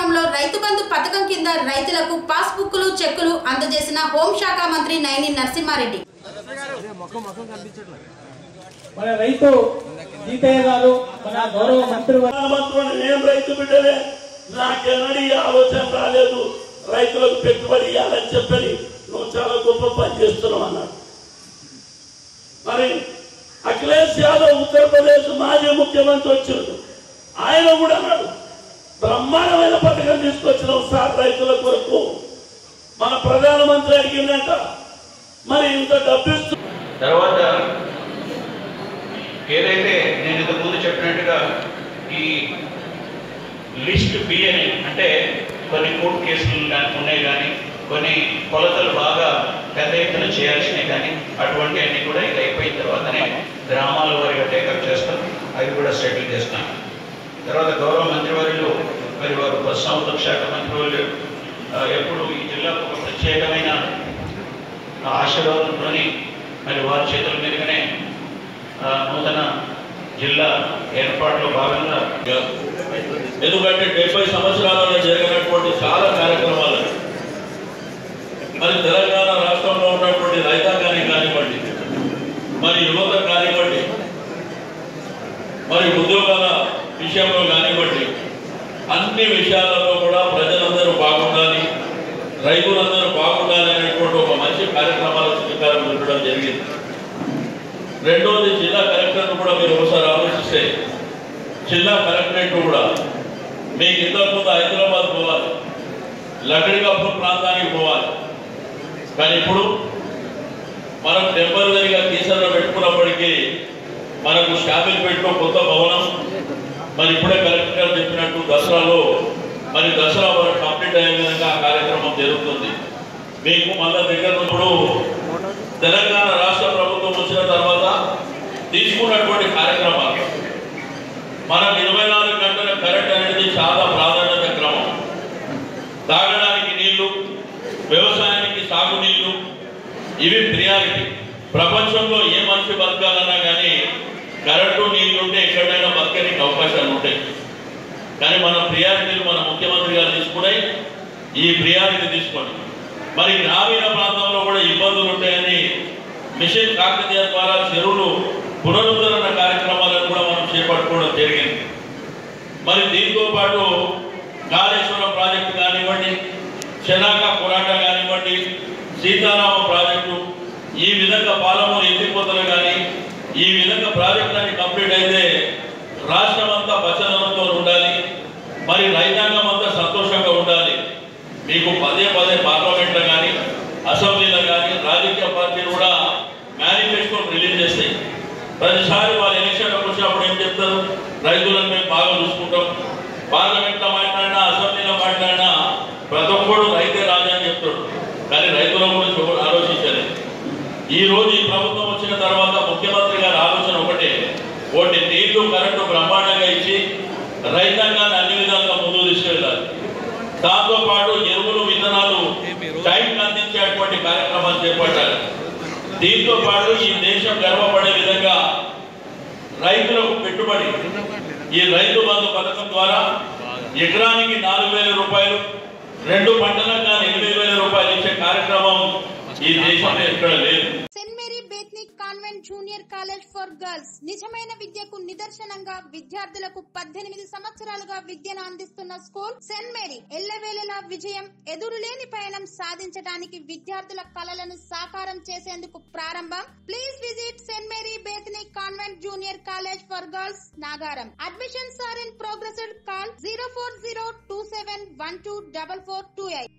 కార్యక్రమంలో రైతు బంధు పథకం కింద రైతులకు పాస్ బుక్లు చెక్కులు అందజేసిన హోంశాఖ మంత్రి నైని నరసింహారెడ్డి మన రైతు జీతయ్య గారు మన గౌరవ మంత్రి ప్రధానమంత్రుని నేను రైతు బిడ్డనే నాకెన్నడీ ఈ ఆలోచన రాలేదు రైతులకు పెట్టుబడి ఇవ్వాలని చెప్పని నువ్వు చాలా గొప్ప పని చేస్తున్నావు అన్నాడు మరి అఖిలేష్ యాదవ్ ఉత్తరప్రదేశ్ మాజీ ముఖ్యమంత్రి వచ్చాడు ఆయన కూడా అన్నాడు బ్రహ్మాండమైన పథకం తీసుకొచ్చినాం సార్ రైతుల కొరకు మన ప్రధానమంత్రి అడిగిందంట మరి ఇంత డబ్బిస్తూ తర్వాత ఏదైతే నేను ఇంతకు ముందు చెప్పినట్టుగా ఈ లిస్ట్ బి అని అంటే కొన్ని కోర్టు కేసులు కానీ ఉన్నాయి కానీ కొన్ని కొలతలు బాగా పెద్ద ఎత్తున చేయాల్సినవి కానీ అటువంటి అన్ని కూడా ఇది అయిపోయిన తర్వాతనే గ్రామాల వారిగా టేకప్ చేస్తాం అవి కూడా సెటిల్ చేస్తాం తర్వాత గౌరవ మంత్రివర్యులు మరి వారు బస్ సంస్థ శాఖ మంత్రివర్యులు ఆ, ఎప్పుడు ఈ జిల్లాకు ఒక ప్రత్యేకమైన ఆశీర్వాదంతో మరి వారి చేతుల మీదుగానే ఆ, నూతన జిల్లా ఏర్పాటులో భాగంగా ఎందుకంటే డెబ్బై సంవత్సరాలలో జరిగినటువంటి చాలా కార్యక్రమాలు మరి తెలంగాణ రాష్ట్రంలో ఉన్నటువంటి రైతాంగాన్ని కానివ్వండి మరి యువత కానివ్వండి మరి ఉద్యోగాల విషయంలో కానివ్వండి అన్ని విషయాలలో కూడా ప్రజలందరూ బాగుండాలి రైతులందరూ బాగుండాలి అనేటువంటి ఒక మంచి కార్యక్రమాలకు శ్రీకారం చుట్టడం జరిగింది రెండోది జిల్లా కలెక్టర్ను కూడా మీరు ఒకసారి ఆలోచిస్తే జిల్లా కలెక్టరేట్ కూడా మీకు ఇంతకుముందు హైదరాబాద్ పోవాలి లక్కడికప్పూర్ ప్రాంతానికి పోవాలి కానీ ఇప్పుడు మనం టెంపరీగా టీచర్లో పెట్టుకున్నప్పటికీ మనకు షామిల్పేటలో కొత్త భవనం మరి ఇప్పుడే కలెక్టర్ గారు చెప్పినట్టు దసరాలో మరి దసరా వరకు కంప్లీట్ అయ్యే విధంగా ఆ కార్యక్రమం జరుగుతుంది మీకు మళ్ళా దగ్గర ఇప్పుడు తెలంగాణ రాష్ట్ర ప్రభుత్వం వచ్చిన తర్వాత తీసుకున్నటువంటి కార్యక్రమాలు మనం ఇరవై నాలుగు గంటల కరెంట్ అనేది చాలా ప్రాధాన్యత క్రమం తాగడానికి నీళ్లు వ్యవసాయానికి సాగునీళ్లు ఇవి ప్రియారిటీ ప్రపంచంలో ఏ మనిషి బతకాలన్నా కానీ కరెంటు నీళ్లు ఉంటే ఎక్కడైనా బతకడానికి అవకాశాలు ఉంటాయి కానీ మన ప్రియారిటీలు మన ముఖ్యమంత్రి గారు తీసుకున్నాయి ఈ ప్రియారిటీ తీసుకోండి మరి గ్రామీణ ప్రాంతంలో కూడా ఇబ్బందులు ఉంటాయని మిషన్ కాకతీయ ద్వారా చెరువులు పునరుద్ధరణ కార్యక్రమాలను కూడా మనం చేపట్టుకోవడం జరిగింది మరి దీంతో పాటు కాళేశ్వరం ప్రాజెక్టు కానివ్వండి చెనాక కొరాట కానివ్వండి సీతారామ ప్రాజెక్టు ఈ విధంగా పాలమూరు ఎత్తిపోతలు కానీ ఈ విధంగా ప్రాజెక్టులన్నీ కంప్లీట్ అయితే రాష్ట్రం అంతా పచ్చదనంతో ఉండాలి మరి రైతాంగం అంతా సంతోషంగా ఉండాలి మీకు పదే పదే పార్లమెంట్లో కానీ అసెంబ్లీలో కానీ రాజకీయ పార్టీలు కూడా మేనిఫెస్టో రిలీజ్ చేస్తాయి ప్రతిసారి వాళ్ళు ఎలక్షన్లకు వచ్చినప్పుడు ఏం చెప్తారు రైతులను మేము బాగా చూసుకుంటాం పార్లమెంట్లో మాట్లాడినా అసెంబ్లీలో మాట్లాడినా ప్రతి ఒక్కడు రైతే రాజా అని చెప్తాడు కానీ రైతుల గురించి ఎవరు ఆలోచించలేదు ఈ రోజు ఈ ప్రభుత్వం వచ్చిన తర్వాత ముఖ్యమంత్రి గారి ఆలోచన ఒకటే ఒకటి నీళ్లు కరెంటు బ్రహ్మాండంగా ఇచ్చి రైతాంగాన్ని అన్ని విధాలుగా ముందుకు తీసుకెళ్ళాలి దాంతో పాటు ఎరువులు విత్తనాలు టైంకి అందించేటువంటి కార్యక్రమాలు చేపట్టాలి దీంతో పాటు ఈ దేశం గర్వపడే విధంగా రైతులకు పెట్టుబడి ఈ రైతు బంధు పథకం ద్వారా ఎకరానికి నాలుగు వేల రూపాయలు రెండు పంటలకు కానీ ఎనిమిది వేల రూపాయలు ఇచ్చే కార్యక్రమం ఈ దేశంలో ఎక్కడ లేదు saint Mary Bethanic convent junior college for girls నిజమైన విద్యకు నిదర్శనంగా విద్యార్థులకు పద్దెనిమిది సంవత్సరాలుగా విద్యను అందిస్తున్న స్కూల్ సెంట్ మేరీ ఎల్లవేళలా విజయం ఎదురులేని పయనం సాధించడానికి విద్యార్థుల కలలను సాకారం చేసేందుకు ప్రారంభం please visit saint Mary Bethanic convent junior college for girls Nagaram admissions are in progress call zero four zero two seven one two double four two eight